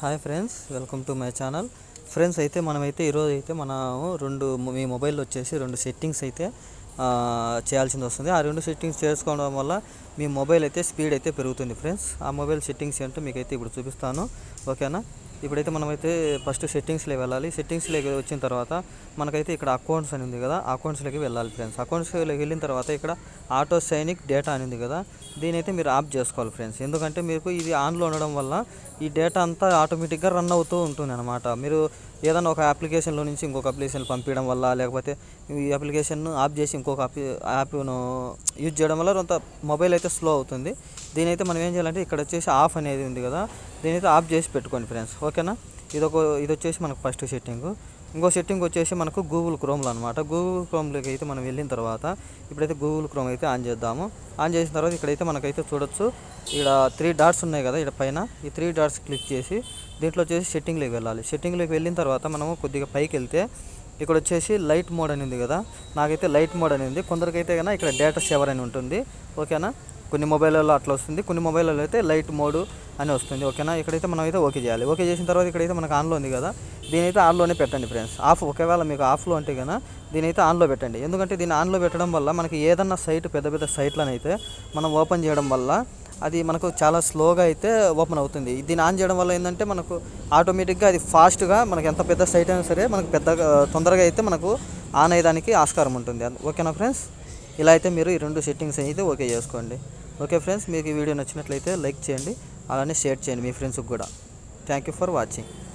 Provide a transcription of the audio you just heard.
hi friends welcome to my channel friends అయితే మనమైతే ఈరోజు అయితే మనం రెండు మీ మొబైల్లో వచ్చేసి రెండు సెట్టింగ్స్ అయితే ఆ, చేయాల్సింది వస్తుంది ఆ రెండు సెట్టింగ్స్ చేసుకోవడం వల్ల మీ మొబైల్ అయితే స్పీడ్ అయితే పెరుగుతుంది ఫ్రెండ్స్ ఆ మొబైల్ సెట్టింగ్స్ ఏంటో మీకు అయితే ఇప్పుడు చూపిస్తాను ఓకేనా ఇప్పుడైతే మనమైతే ఫస్ట్ సెట్టింగ్స్లోకి వెళ్ళాలి సెట్టింగ్స్లోకి వచ్చిన తర్వాత మనకైతే ఇక్కడ అకౌంట్స్ అని ఉంది కదా అకౌంట్స్లోకి వెళ్ళాలి ఫ్రెండ్స్ అకౌంట్స్లోకి వెళ్ళిన తర్వాత ఇక్కడ ఆటో సైనిక్ డేటా అని ఉంది కదా దీని అయితే మీరు ఆఫ్ చేసుకోవాలి ఫ్రెండ్స్ ఎందుకంటే మీకు ఇది ఆన్లో ఉండడం వల్ల ఈ డేటా అంతా ఆటోమేటిక్గా రన్ అవుతూ ఉంటుంది అనమాట మీరు ఏదైనా ఒక అప్లికేషన్లో నుంచి ఇంకొక అప్లికేషన్ పంపించడం వల్ల లేకపోతే ఈ అప్లికేషన్ ఆఫ్ చేసి ఇంకొక అప్ యాప్ను యూజ్ చేయడం వల్ల కొంత మొబైల్ అయితే స్లో అవుతుంది దీని అయితే మనం ఏం చేయాలంటే ఇక్కడ వచ్చేసి ఆఫ్ అనేది ఉంది కదా దీని అయితే ఆఫ్ చేసి పెట్టుకోండి ఫ్రెండ్స్ ఓకేనా ఇది ఒక ఇది వచ్చేసి మనకు ఫస్ట్ సెట్టింగ్ ఇంకో సెట్టింగ్ వచ్చేసి మనకు గూగుల్ క్రోమ్లో అనమాట గూగుల్ క్రోమ్లోకి అయితే మనం వెళ్ళిన తర్వాత ఇప్పుడైతే గూగుల్ క్రోమ్ అయితే ఆన్ చేద్దాము ఆన్ చేసిన తర్వాత ఇక్కడైతే మనకైతే చూడొచ్చు ఇక్కడ త్రీ డాట్స్ ఉన్నాయి కదా ఇక్కడ పైన ఈ త్రీ డాట్స్ క్లిక్ చేసి దీంట్లో వచ్చేసి సెట్టింగ్లోకి వెళ్ళాలి సెట్టింగ్లోకి వెళ్ళిన తర్వాత మనము కొద్దిగా పైకి వెళ్తే ఇక్కడ వచ్చేసి లైట్ మోడ్ అని ఉంది కదా నాకైతే లైట్ మోడ్ అని ఉంది కొందరికైతే కన్నా ఇక్కడ డేటా సేవర్ అని ఉంటుంది ఓకేనా కొన్ని మొబైల్లో అట్లా వస్తుంది కొన్ని మొబైల్లో అయితే లైట్ మోడ్ అని వస్తుంది ఓకేనా ఇక్కడైతే మనం అయితే ఓకే చేయాలి ఓకే చేసిన తర్వాత ఇక్కడైతే మనకు ఆన్లో ఉంది కదా దీని అయితే ఆన్లోనే పెట్టండి ఫ్రెండ్స్ ఆఫ్ ఒకవేళ మీకు ఆఫ్లో అంటే కన్నా దీని అయితే ఆన్లో పెట్టండి ఎందుకంటే దీన్ని ఆన్లో పెట్టడం వల్ల మనకి ఏదన్నా సైట్ పెద్ద పెద్ద సైట్లను అయితే మనం ఓపెన్ చేయడం వల్ల అది మనకు చాలా స్లోగా అయితే ఓపెన్ అవుతుంది దీన్ని ఆన్ చేయడం వల్ల ఏంటంటే మనకు ఆటోమేటిక్గా అది ఫాస్ట్గా మనకి ఎంత పెద్ద సైట్ అయినా సరే మనకు పెద్దగా తొందరగా అయితే మనకు ఆన్ అయ్యడానికి ఆస్కారం ఉంటుంది ఓకేనా ఫ్రెండ్స్ ఇలా అయితే మీరు ఈ రెండు సెట్టింగ్స్ అయితే ఓకే చేసుకోండి ఓకే ఫ్రెండ్స్ మీకు ఈ వీడియో నచ్చినట్లయితే లైక్ చేయండి అలానే షేర్ చేయండి మీ ఫ్రెండ్స్కి కూడా థ్యాంక్ యూ ఫర్ వాచింగ్